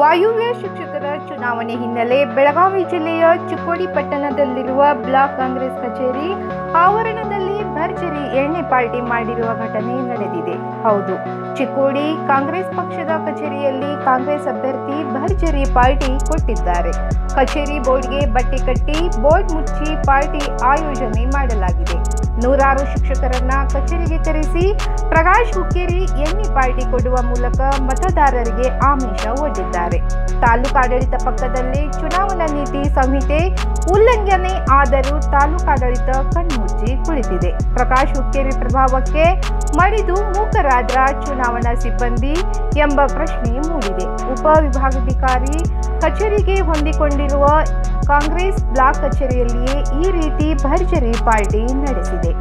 ವಾಯುವ್ಯ ಶಿಕ್ಷಕರ ಚುನಾವಣೆ ಹಿನ್ನೆಲೆ ಬೆಳಗಾವಿ ಜಿಲ್ಲೆಯ ಚಿಕ್ಕೋಡಿ ಪಟ್ಟಣದಲ್ಲಿರುವ ಬ್ಲಾಕ್ ಕಾಂಗ್ರೆಸ್ ಕಚೇರಿ ಆವರಣದಲ್ಲಿ ಭರ್ಜರಿ ಎಣ್ಣೆ ಪಾರ್ಟಿ ಮಾಡಿರುವ ಘಟನೆ ನಡೆದಿದೆ ಹೌದು ಚಿಕ್ಕೋಡಿ ಕಾಂಗ್ರೆಸ್ ಪಕ್ಷದ ಕಚೇರಿಯಲ್ಲಿ ಕಾಂಗ್ರೆಸ್ ಅಭ್ಯರ್ಥಿ ಭರ್ಜರಿ ಪಾರ್ಟಿ ಕೊಟ್ಟಿದ್ದಾರೆ ಕಚೇರಿ ಬೋರ್ಡ್ಗೆ ಬಟ್ಟೆ ಕಟ್ಟಿ ಬೋರ್ಡ್ ಮುಚ್ಚಿ ಪಾರ್ಟಿ ಆಯೋಜನೆ ಮಾಡಲಾಗಿದೆ ನೂರಾರು ಶಿಕ್ಷಕರನ್ನ ಕಚೇರಿಗೆ ಕರೆಸಿ ಪ್ರಕಾಶ್ ಹುಕ್ಕೇರಿ ಎಣ್ಣೆ ಪಾರ್ಟಿ ಕೊಡುವ ಮೂಲಕ ಮತದಾರರಿಗೆ ಆಮಿಷ ಒಡ್ಡಿದ್ದಾರೆ ತಾಲೂಕಾಡಳಿತ ಪಕ್ಕದಲ್ಲೇ ಚುನಾವಣಾ ನೀತಿ ಸಂಹಿತೆ ಉಲ್ಲಂಘನೆ ಆದರೂ ತಾಲೂಕಾಡಳಿತ ಕಣ್ಮುಚ್ಚಿ ಕುಳಿತಿದೆ ಪ್ರಕಾಶ್ ಹುಕ್ಕೇರಿ ಪ್ರಭಾವಕ್ಕೆ ಮಣಿದು ಮೂಕರಾದ್ರ ಚುನಾವಣಾ ಸಿಬ್ಬಂದಿ ಎಂಬ ಪ್ರಶ್ನೆ ಮೂಡಿದೆ ಉಪವಿಭಾಗಾಧಿಕಾರಿ ಕಚೇರಿಗೆ ಹೊಂದಿಕೊಂಡಿರುವ ಕಾಂಗ್ರೆಸ್ ಬ್ಲಾಕ್ ಕಚೇರಿಯಲ್ಲಿಯೇ ಈ ರೀತಿ ಭರ್ಜರಿ ಪಾರ್ಟಿ ನಡೆಸಿದೆ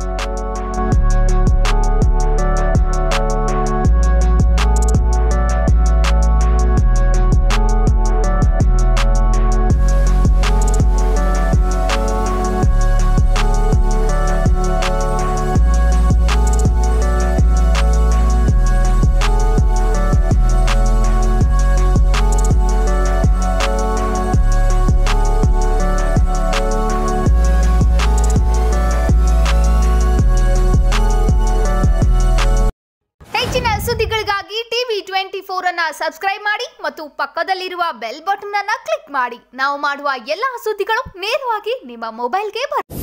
ಹೆಚ್ಚಿನ ಸುದ್ದಿಗಳಿಗಾಗಿ ಟಿವಿ ಟ್ವೆಂಟಿ ಫೋರ್ ಅನ್ನ ಸಬ್ಸ್ಕ್ರೈಬ್ ಮಾಡಿ ಮತ್ತು ಪಕ್ಕದಲ್ಲಿರುವ ಬೆಲ್ ಬಟನ್ ಅನ್ನ ಕ್ಲಿಕ್ ಮಾಡಿ ನಾವು ಮಾಡುವ ಎಲ್ಲಾ ಸುದ್ದಿಗಳು ನೇರವಾಗಿ ನಿಮ್ಮ ಮೊಬೈಲ್ಗೆ ಬರುತ್ತೆ